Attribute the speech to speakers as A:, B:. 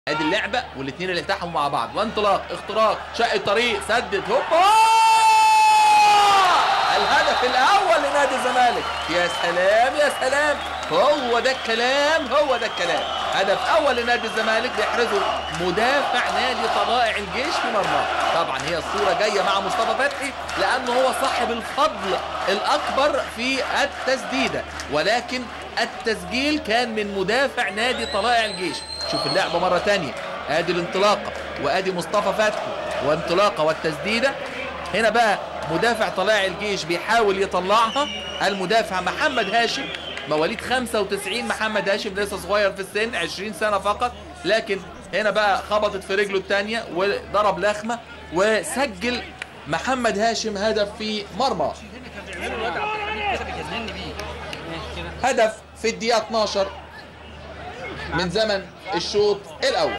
A: ادي اللعبه والاثنين اللي التحموا مع بعض وانطلاق اختراق شق الطريق سدد هوبا الهدف الاول لنادي الزمالك يا سلام يا سلام هو ده الكلام هو ده الكلام هدف اول لنادي الزمالك بيحرزه مدافع نادي طلائع الجيش في مرماه طبعا هي الصوره جايه مع مصطفى فتحي لانه هو صاحب الفضل الاكبر في التسديده ولكن التسجيل كان من مدافع نادي طلائع الجيش شوف اللعبه مره تانية ادي الانطلاقه وادي مصطفى فتحي وانطلاقه والتسديده هنا بقى مدافع طلائع الجيش بيحاول يطلعها المدافع محمد هاشم مواليد 95 محمد هاشم لسه صغير في السن 20 سنه فقط لكن هنا بقى خبطت في رجله الثانيه وضرب لخمه وسجل محمد هاشم هدف في مرمى هدف في الدقيقه 12 من زمن الشوط الاول